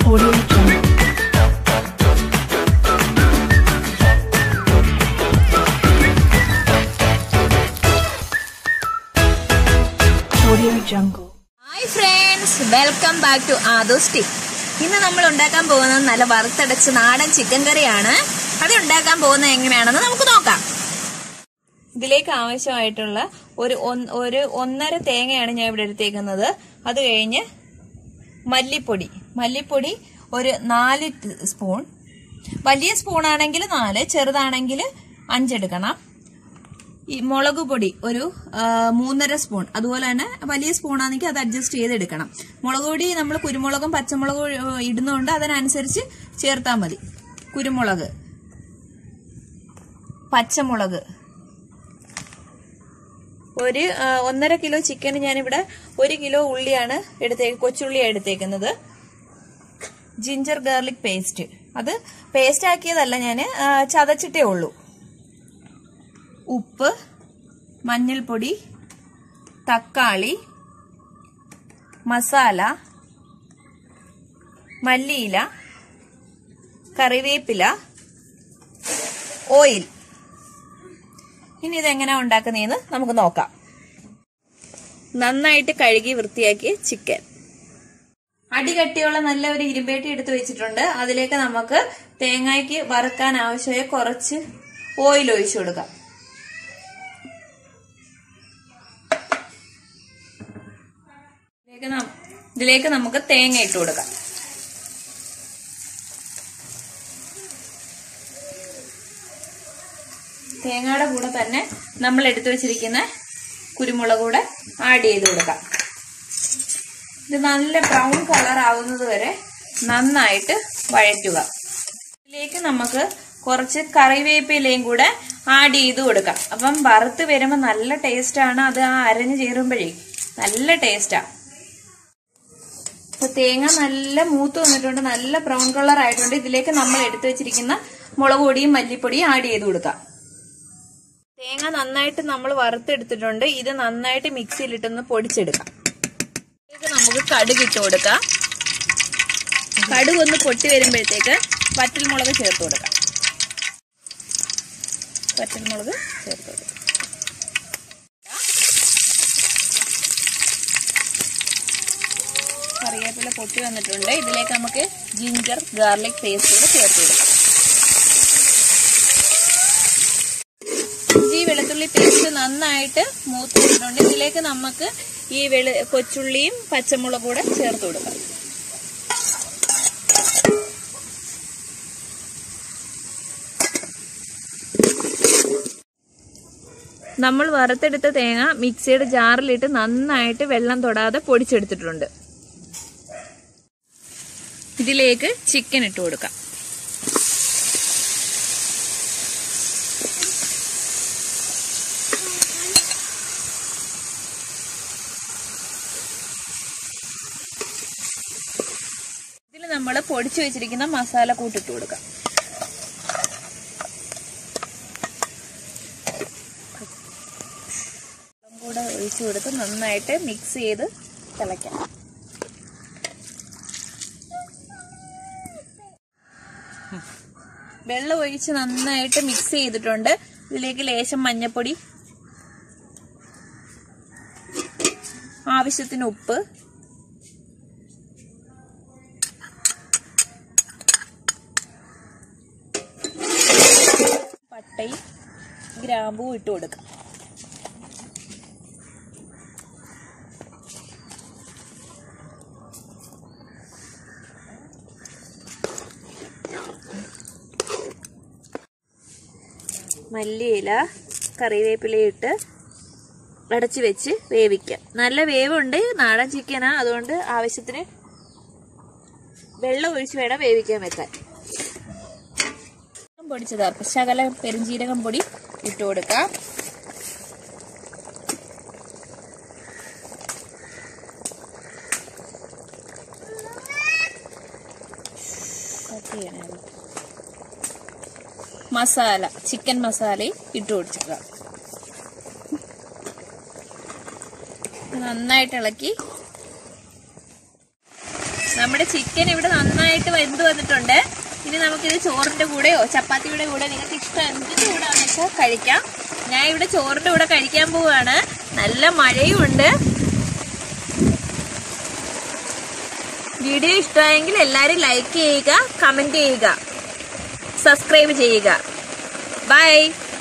Audio Jungle. Audio Jungle. Hi friends welcome back to ആദോസ് tip ഇന്ന് നമ്മൾ ഉണ്ടാക്കാൻ പോകുന്നത് നല്ല വറുത്തടച്ച് നാടൻ ചിക്കൻ കറിയാണ് അത് ഉണ്ടാക്കാൻ പോകുന്നത് എങ്ങനെയാണെന്ന് നമുക്ക് നോക്കാം ഇതിലേക്ക് ആവശ്യമായിട്ടുള്ള ഒരു ഒന്ന്- ഒരു ഒന്നര തേങ്ങയാണ് ഞാൻ ഇവിടെ എടുത്തേക്കുന്നത് അത് കഴിഞ്ഞ് മല്ലിപ്പൊടി മല്ലിപ്പൊടി ഒരു നാല് ട് സ്പൂൺ വലിയ സ്പൂൺ ആണെങ്കിൽ നാല് ചെറുതാണെങ്കിൽ അഞ്ചെടുക്കണം ഈ മുളക് പൊടി ഒരു ആ, മൂന്നര സ്പൂൺ അതുപോലെ തന്നെ വലിയ സ്പൂൺ ആണെങ്കിൽ അത് അഡ്ജസ്റ്റ് ചെയ്തെടുക്കണം മുളക് പൊടി നമ്മൾ കുരുമുളകും പച്ചമുളകും ഏ, ഇടുന്നതുകൊണ്ട് അതിനനുസരിച്ച് ചേർത്താൽ മതി കുരുമുളക് പച്ചമുളക് ഒരു ആ, ഒന്നര കിലോ ചിക്കന് ഞാനിവിടെ ഒരു കിലോ ഉള്ളിയാണ് എടുത്തേ കൊച്ചുള്ളിയാണ് എടുത്തേക്കുന്നത് ജിഞ്ചർ ഗാർലിക് പേസ്റ്റ് അത് പേസ്റ്റ് ആക്കിയതല്ല ഞാൻ ചതച്ചിട്ടേ ഉള്ളൂ ഉപ്പ് മഞ്ഞൾപ്പൊടി തക്കാളി മസാല മല്ലിയില കറിവേപ്പില ഓയിൽ ഇനി ഇതെങ്ങനെ ഉണ്ടാക്കുന്നതെന്ന് നമുക്ക് നോക്കാം നന്നായിട്ട് കഴുകി വൃത്തിയാക്കിയ ചിക്കൻ അടികട്ടിയുള്ള നല്ല ഒരു ഇരുമ്പേട്ടി എടുത്ത് വെച്ചിട്ടുണ്ട് അതിലേക്ക് നമുക്ക് തേങ്ങയ്ക്ക് വറുക്കാൻ ആവശ്യമായ കുറച്ച് ഓയിൽ ഒഴിച്ചു കൊടുക്കാം ഇതിലേക്ക് നം- ഇതിലേക്ക് നമുക്ക് തേങ്ങ ഇട്ട് കൊടുക്കാം തേങ്ങയുടെ കൂടെ തന്നെ നമ്മൾ എടുത്തു വെച്ചിരിക്കുന്ന കുരുമുളക് കൂടെ ആഡ് ചെയ്ത് കൊടുക്കാം ഇത് നല്ല ബ്രൗൺ കളർ ആവുന്നത് വരെ നന്നായിട്ട് വഴറ്റുക ഇതിലേക്ക് നമുക്ക് കുറച്ച് കറിവേപ്പിലയും കൂടെ ആഡ് ചെയ്ത് കൊടുക്കാം അപ്പം വറുത്ത് വരുമ്പോൾ നല്ല ടേസ്റ്റാണ് അത് ആ അരഞ്ഞ് ചേരുമ്പോഴേ നല്ല ടേസ്റ്റാ അപ്പൊ തേങ്ങ നല്ല മൂത്ത് വന്നിട്ടുണ്ട് നല്ല ബ്രൗൺ കളർ ആയിട്ടുണ്ട് ഇതിലേക്ക് നമ്മൾ എടുത്തു വെച്ചിരിക്കുന്ന മുളക് പൊടിയും മല്ലിപ്പൊടിയും ആഡ് ചെയ്ത് കൊടുക്കാം തേങ്ങ നന്നായിട്ട് നമ്മൾ വറുത്തെടുത്തിട്ടുണ്ട് ഇത് നന്നായിട്ട് മിക്സിയിലിട്ടൊന്ന് പൊടിച്ചെടുക്കാം ഇതിലേക്ക് നമുക്ക് കടുക് ഇട്ട് കൊടുക്കാം കടുക് ഒന്ന് പൊട്ടി വരുമ്പോഴത്തേക്ക് വറ്റൽമുളക് ചേർത്ത് കൊടുക്കാം വറ്റൽമുളക് ചേർത്ത് കൊടുക്കാം കറിവേപ്പില പൊട്ടി വന്നിട്ടുണ്ട് ഇതിലേക്ക് നമുക്ക് ജിഞ്ചർ ഗാർലിക് പേസ്റ്റ് കൂടെ ചേർത്ത് കൊടുക്കാം ഇഞ്ചി വെളുത്തുള്ളി പേസ്റ്റ് നന്നായിട്ട് മൂത്ത് വരുന്നുണ്ട് ഇതിലേക്ക് നമുക്ക് ഈ വെളു കൊച്ചുള്ളിയും പച്ചമുളകും കൂടെ ചേർത്ത് കൊടുക്കാം നമ്മൾ വറുത്തെടുത്ത തേങ്ങ മിക്സിയുടെ ജാറിലിട്ട് നന്നായിട്ട് വെള്ളം തൊടാതെ പൊടിച്ചെടുത്തിട്ടുണ്ട് ഇതിലേക്ക് ചിക്കൻ ഇട്ട് കൊടുക്കാം ഇതിൽ നമ്മൾ പൊടിച്ചു വെച്ചിരിക്കുന്ന മസാല കൂട്ടിട്ട് കൊടുക്കാം വെള്ളം കൂടെ ഒഴിച്ചു കൊടുത്ത് നന്നായിട്ട് മിക്സ് ചെയ്ത് തിളയ്ക്കാം വെള്ളം ഒഴിച്ച് നന്നായിട്ട് മിക്സ് ചെയ്തിട്ടുണ്ട് ഇതിലേക്ക് ലേശം മഞ്ഞപ്പൊടി ആവശ്യത്തിന് ഉപ്പ് പട്ടയും ഗ്രാമ്പും ഇട്ട് കൊടുക്കാം മല്ലിയില കറിവേപ്പിലയിട്ട് അടച്ചു വെച്ച് വേവിക്കാം നല്ല വേവുണ്ട് നാടൻ ചിക്കനാ അതുകൊണ്ട് ആവശ്യത്തിന് വെള്ളം ഒഴിച്ച് വേണം വേവിക്കാൻ വെക്കാൻ പൊടിച്ചതാ ശകല പെരുംജീരകം പൊടി ഇട്ട് കൊടുക്കാം മസാല ചിക്കൻ മസാലയും ഇട്ട് കൊടുക്കുക നന്നായിട്ട് ഇളക്കി നമ്മുടെ ചിക്കൻ ഇവിടെ നന്നായിട്ട് വെന്ത് വന്നിട്ടുണ്ട് ഇനി നമുക്കിത് ചോറിന്റെ കൂടെയോ ചപ്പാത്തിയുടെ കൂടെ നിങ്ങൾക്ക് ഇഷ്ടം എന്തിന്റെ കൂടെ വെച്ചാൽ കഴിക്കാം ഞാൻ ഇവിടെ ചോറിന്റെ കൂടെ കഴിക്കാൻ പോവാണ് നല്ല മഴയും ഉണ്ട് വീഡിയോ ഇഷ്ടമായെങ്കിൽ എല്ലാവരും ലൈക്ക് ചെയ്യുക കമന്റ് ചെയ്യുക സബ്സ്ക്രൈബ് ചെയ്യുക ബൈ